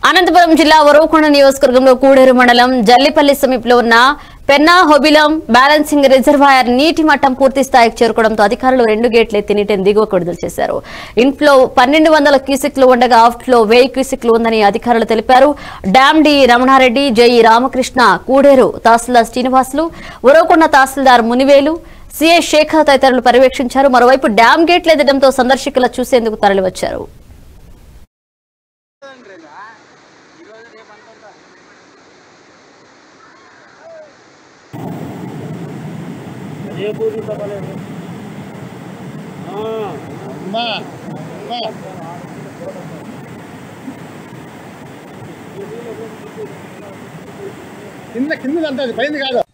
అనంతపురం జిల్లా వరవకొండ నియోజకవర్గంలో కూడేరు మండలం జల్లిపల్లి సమీపంలో ఉన్న పెన్నా హొబిలం బ్యాలెన్సింగ్ రిజర్వాయర్ నీటి మట్టం పూర్తి స్థాయికి చేరుకోవడంతో అధికారులు రెండు గేట్లు ఎత్తి నీటిని దిగువకు విడుదల చేశారు ఇన్ఫ్లో పన్నెండు వందల క్యూసెక్లు ఉండగా అవుట్ఫ్లో వెయ్యి క్యూసెక్లు ఉందని అధికారులు తెలిపారు dam D Ramana Reddy Jai Ramakrishna Kuderu tahsildar Srinivasulu Uravakonda tahsildar Munivelu CI Sekhar తదితరులు పర్యవేక్షించారు మరోవైపు డ్యాం గేట్లు ఎత్తడంతో సందర్శకులు చూసేందుకు తరలివచ్చారు కింద కింద అంతా పైన కాదు